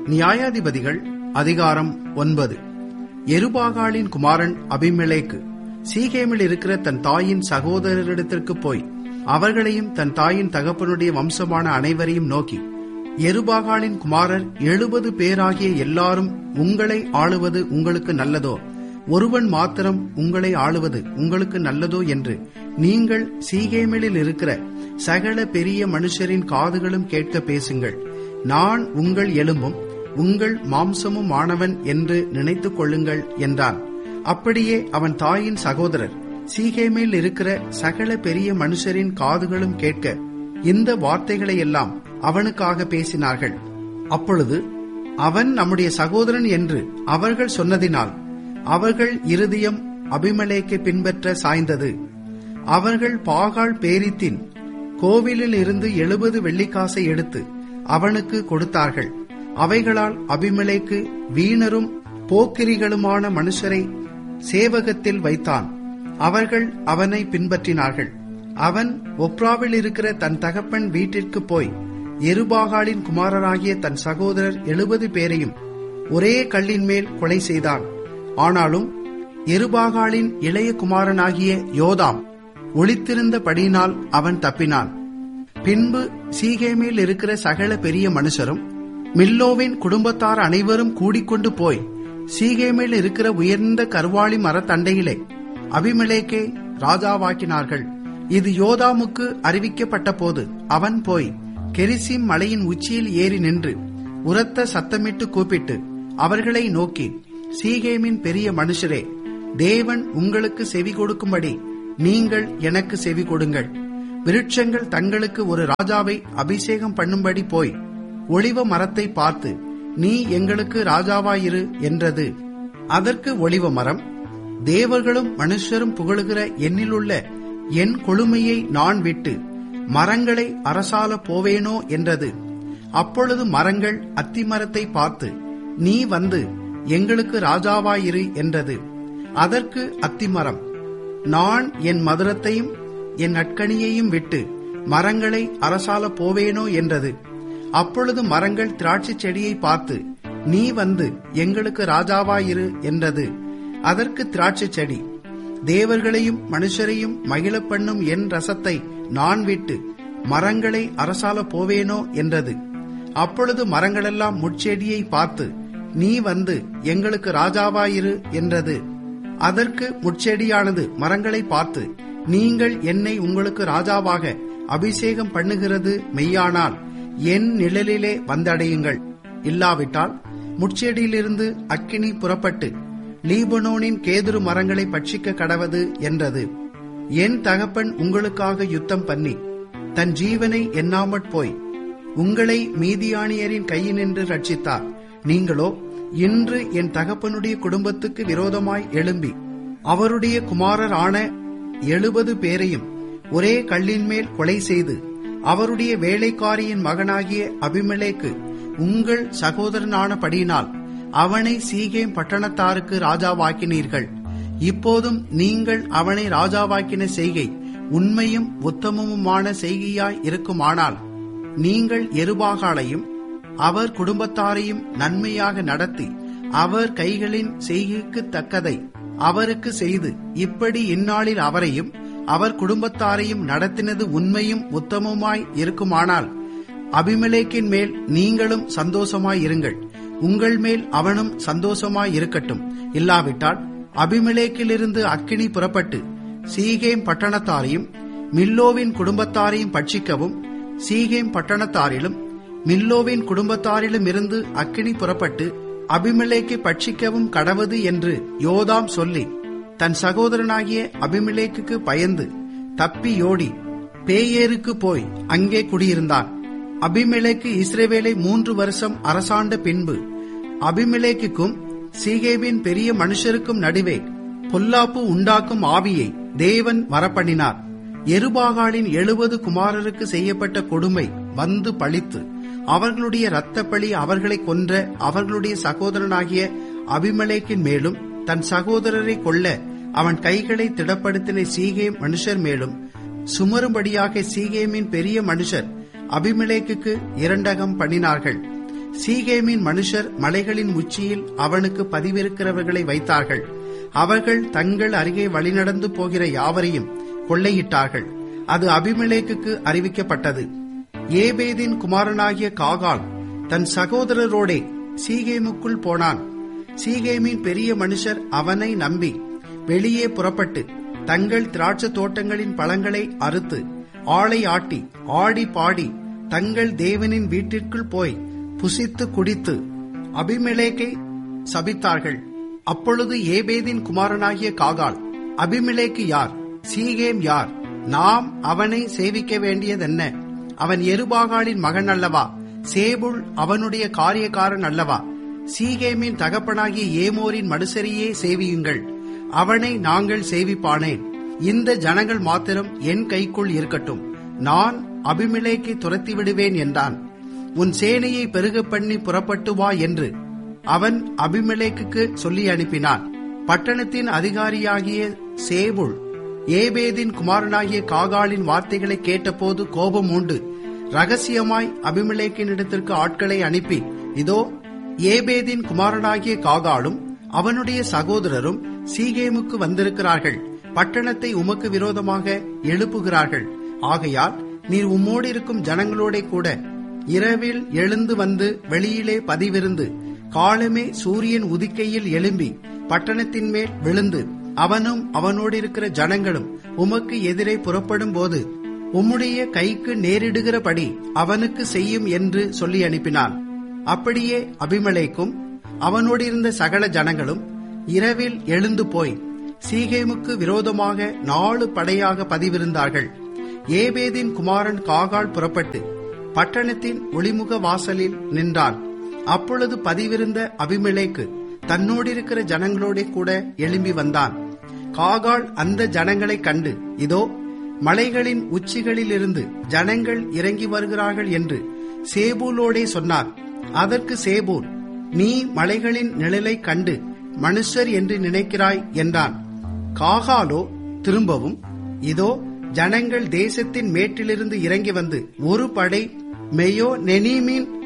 நியாயாதிபதிகள் அதிகாரம் ஒன்பது எருபாகாலின் குமாரன் அபிமெலேக்கு சீகேமில் இருக்கிற தன் தாயின் சகோதரரிடத்திற்கு போய் அவர்களையும் தன் தாயின் தகப்பனுடைய வம்சமான அனைவரையும் நோக்கி எருபாகாலின் குமாரர் எழுபது பேராகிய எல்லாரும் உங்களை ஆளுவது உங்களுக்கு நல்லதோ ஒருவன் மாத்திரம் உங்களை ஆளுவது உங்களுக்கு நல்லதோ என்று நீங்கள் சீகேமிலில் இருக்கிற சகல பெரிய மனுஷரின் காதுகளும் கேட்க பேசுங்கள் நான் உங்கள் எலும்பும் உங்கள் மாம்சமும் ஆனவன் என்று நினைத்துக் கொள்ளுங்கள் என்றான் அப்படியே அவன் தாயின் சகோதரர் சீகேமில் இருக்கிற சகல பெரிய மனுஷரின் காதுகளும் கேட்க இந்த வார்த்தைகளை எல்லாம் அவனுக்காக பேசினார்கள் அப்பொழுது அவன் நம்முடைய சகோதரன் என்று அவர்கள் சொன்னதினால் அவர்கள் இருதயம் அபிமலேக்கு பின்பற்ற சாய்ந்தது அவர்கள் பாகால் பேரித்தின் கோவிலில் இருந்து எழுபது வெள்ளிக்காசை எடுத்து அவனுக்கு கொடுத்தார்கள் அவைகளால் அபிமலேக்கு வீணரும் போக்கிரிகளுமான மனுஷரை சேவகத்தில் வைத்தான் அவர்கள் அவனை பின்பற்றினார்கள் அவன் ஒப்ராவில் இருக்கிற தன் தகப்பன் வீட்டிற்கு போய் எருபாகாலின் குமாரராகிய தன் சகோதரர் எழுபது பேரையும் ஒரே கல்லின் மேல் கொலை செய்தான் ஆனாலும் எருபாகாலின் இளைய குமாரனாகிய யோதாம் ஒளித்திருந்தபடியினால் அவன் தப்பினான் பின்பு சீகேமில் இருக்கிற சகல பெரிய மனுஷரும் மில்லோவின் குடும்பத்தார் அனைவரும் கூடிக்கொண்டு போய் சீகேமில் இருக்கிற உயர்ந்த கருவாளி மரத்தண்டையிலே அபிமலேக்கை ராஜாவாக்கினார்கள் இது யோதாமுக்கு அறிவிக்கப்பட்ட போது அவன் போய் கெரிசிம் மலையின் உச்சியில் ஏறி நின்று உரத்த சத்தமிட்டு கூப்பிட்டு அவர்களை நோக்கி சீகேமின் பெரிய மனுஷரே தேவன் உங்களுக்கு செவி கொடுக்கும்படி நீங்கள் எனக்கு செவி கொடுங்கள் விருட்சங்கள் தங்களுக்கு ஒரு ராஜாவை அபிஷேகம் பண்ணும்படி போய் ஒளிவ மரத்தை பார்த்து நீ எங்களுக்கு ராஜாவாயிரு என்றது அதற்கு ஒளிவ மரம் தேவர்களும் மனுஷரும் புகழுகிற என்னிலுள்ள என் கொழுமையை நான் விட்டு மரங்களை அரசால போவேனோ என்றது அப்பொழுது மரங்கள் அத்திமரத்தை பார்த்து நீ வந்து எங்களுக்கு ராஜாவாயிரு என்றது அதற்கு அத்திமரம் நான் என் மதுரத்தையும் என் நட்கணியையும் விட்டு மரங்களை அரசால போவேனோ என்றது அப்பொழுது மரங்கள் திராட்சை செடியை பார்த்து நீ வந்து எங்களுக்கு ராஜாவாயிரு என்றது அதற்கு திராட்சை செடி தேவர்களையும் மனுஷரையும் மகிழ பண்ணும் என் ரசத்தை நான் விட்டு மரங்களை அரசால போவேனோ என்றது அப்பொழுது மரங்களெல்லாம் முட்செடியை பார்த்து நீ வந்து எங்களுக்கு ராஜாவாயிரு என்றது அதற்கு முட்செடியானது மரங்களை பார்த்து நீங்கள் என்னை உங்களுக்கு ராஜாவாக அபிஷேகம் பண்ணுகிறது மெய்யானால் என் நிழலிலே வந்தடையுங்கள் இல்லாவிட்டால் முட்செடியிலிருந்து அக்கினி புறப்பட்டு லீபனோனின் கேதுரு மரங்களை பட்சிக்க கடவது என்றது என் தகப்பன் உங்களுக்காக யுத்தம் பண்ணி தன் ஜீவனை எண்ணாமற் போய் உங்களை மீதியானியரின் கையினின்று ரட்சித்தார் நீங்களோ இன்று என் தகப்பனுடைய குடும்பத்துக்கு விரோதமாய் எழும்பி அவருடைய குமாரர் ஆன எழுபது பேரையும் ஒரே கல்லின் மேல் கொலை செய்து அவருடைய வேலைக்காரியின் மகனாகிய அபிமலேக்கு உங்கள் சகோதரனானபடியினால் அவனை சீகேம் பட்டணத்தாருக்கு ராஜாவாக்கினீர்கள் இப்போதும் நீங்கள் அவனை ராஜாவாக்கின செய்கை உண்மையும் உத்தமமுமான செய்கையாய் இருக்குமானால் நீங்கள் எருபாகாலையும் அவர் குடும்பத்தாரையும் நன்மையாக நடத்தி அவர் கைகளின் செய்கைக்கு தக்கதை அவருக்கு செய்து இப்படி இந்நாளில் அவரையும் அவர் குடும்பத்தாரையும் நடத்தினது உண்மையும் உத்தமமாய் இருக்குமானால் அபிமலேக்கின் மேல் நீங்களும் சந்தோஷமாய் இருங்கள் உங்கள் மேல் அவனும் சந்தோஷமாய் இருக்கட்டும் இல்லாவிட்டால் அபிமலேக்கிலிருந்து அக்கினி புறப்பட்டு சீகேம் பட்டணத்தாரையும் மில்லோவின் குடும்பத்தாரையும் பட்சிக்கவும் சீகேம் பட்டணத்தாரிலும் மில்லோவின் குடும்பத்தாரிலும் இருந்து அக்கினி புறப்பட்டு அபிமலேக்கு பட்சிக்கவும் கடவது என்று யோதாம் சொல்லி தன் சகோதரனாகிய அபிமலேக்கு பயந்து தப்பியோடி பேயேருக்கு போய் அங்கே குடியிருந்தான் அபிமெலேக்கு இஸ்ரேவேலை மூன்று வருஷம் அரசாண்ட பின்பு அபிமெலேக்குக்கும் சீகேவின் பெரிய மனுஷருக்கும் நடுவே பொல்லாப்பு உண்டாக்கும் ஆவியை தேவன் வரப்பண்ணினார் எருபாகாலின் எழுபது குமாரருக்கு செய்யப்பட்ட கொடுமை வந்து பழித்து அவர்களுடைய இரத்தப்பழி அவர்களை கொன்ற அவர்களுடைய சகோதரனாகிய அபிமலேக்கின் மேலும் தன் சகோதரரை கொல்ல அவன் கைகளை திடப்படுத்தின சீகேம் மனுஷர் மேலும் சுமரும்படியாக சீகேமின் பெரிய மனுஷர் அபிமெலேக்குக்கு இரண்டகம் பண்ணினார்கள் சீகேமின் மனுஷர் மலைகளின் உச்சியில் அவனுக்கு பதிவிருக்கிறவர்களை வைத்தார்கள் அவர்கள் தங்கள் அருகே வழிநடந்து போகிற யாவரையும் கொள்ளையிட்டார்கள் அது அபிமெலேக்குக்கு அறிவிக்கப்பட்டது ஏபேதின் குமாரனாகிய காகால் தன் சகோதரரோடே சீகேமுக்குள் போனான் சீகேமின் பெரிய மனுஷர் அவனை நம்பி வெளியே புறப்பட்டு தங்கள் திராட்சை தோட்டங்களின் பழங்களை அறுத்து ஆளை ஆட்டி ஆடி பாடி தங்கள் தேவனின் வீட்டிற்குள் போய் புசித்து குடித்து அபிமெலேக்கை சபித்தார்கள் அப்பொழுது ஏபேதின் குமாரனாகிய காகால் அபிமெலேக்கு யார் சீகேம் யார் நாம் அவனை சேவிக்க வேண்டியதென்ன அவன் எருபாகாலின் மகன் அல்லவா சேபுல் அவனுடைய காரியக்காரன் அல்லவா சீகேமின் தகப்பனாகிய ஏமோரின் மனுசரியே சேவியுங்கள் அவனை நாங்கள் சேவிப்பானேன் இந்த ஜனங்கள் மாத்திரம் என் கைக்குள் இருக்கட்டும் நான் அபிமிலேக்கை துரத்தி விடுவேன் என்றான் உன் சேனையை பெருக பண்ணி புறப்பட்டு வா என்று அவன் அபிமெலேக்குக்கு சொல்லி அனுப்பினான் பட்டணத்தின் அதிகாரியாகிய சேபுல் ஏபேதின் குமாரனாகிய காகாலின் வார்த்தைகளை கேட்டபோது கோபம் உண்டு ரகசியமாய் அபிமெலேக்கின் இடத்திற்கு ஆட்களை அனுப்பி இதோ ஏபேதின் குமாரனாகிய காகாலும் அவனுடைய சகோதரரும் சீகேமுக்கு வந்திருக்கிறார்கள் பட்டணத்தை உமக்கு விரோதமாக எழுப்புகிறார்கள் ஆகையால் நீர் உம்மோடு இருக்கும் ஜனங்களோட கூட இரவில் எழுந்து வந்து வெளியிலே பதிவிருந்து காலமே சூரியன் உதிக்கையில் எழும்பி பட்டணத்தின் மேல் விழுந்து அவனும் அவனோடு இருக்கிற ஜனங்களும் உமக்கு எதிரே புறப்படும் போது உம்முடைய கைக்கு நேரிடுகிறபடி அவனுக்கு செய்யும் என்று சொல்லி அனுப்பினான் அப்படியே அபிமலேக்கும் அவனோடு இருந்த சகல ஜனங்களும் இரவில் எழுந்து போய் சீகேமுக்கு விரோதமாக நாலு படையாக பதிவிருந்தார்கள் ஏபேதின் குமாரன் காகால் புறப்பட்டு பட்டணத்தின் ஒளிமுக வாசலில் நின்றான் அப்பொழுது பதிவிருந்த அபிமெலேக்கு தன்னோடிருக்கிற ஜனங்களோட கூட எழும்பி வந்தான் காகால் அந்த ஜனங்களை கண்டு இதோ மலைகளின் உச்சிகளிலிருந்து ஜனங்கள் இறங்கி வருகிறார்கள் என்று சேபூலோடே சொன்னார் அதற்கு சேபூல் நீ மலைகளின் நிழலை கண்டு மனுஷர் என்று நினைக்கிறாய் என்றான் காகாலோ திரும்பவும் இதோ ஜனங்கள் தேசத்தின் மேட்டிலிருந்து இறங்கி வந்து ஒரு படை மெயோ நெனீமின்